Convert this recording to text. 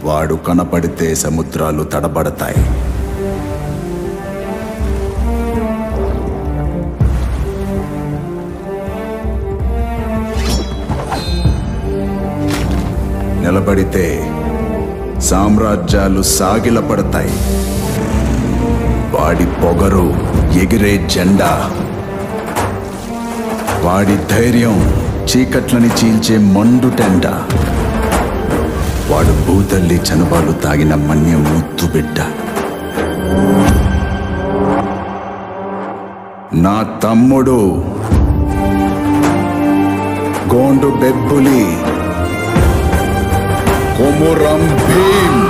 వాడు కనపడితే సముద్రాలు తడబడతాయి నిలబడితే సామ్రాజ్యాలు సాగిలపడతాయి వాడి పొగరు ఎగిరే జెండా వాడి ధైర్యం చీకట్లని చీల్చే మండుటెండ వాడు భూతల్లి చనుబాలు తాగిన మన్య ముత్తు బిడ్డ నా తమ్ముడు గోండు బెబ్బులి కొమురం భీమ్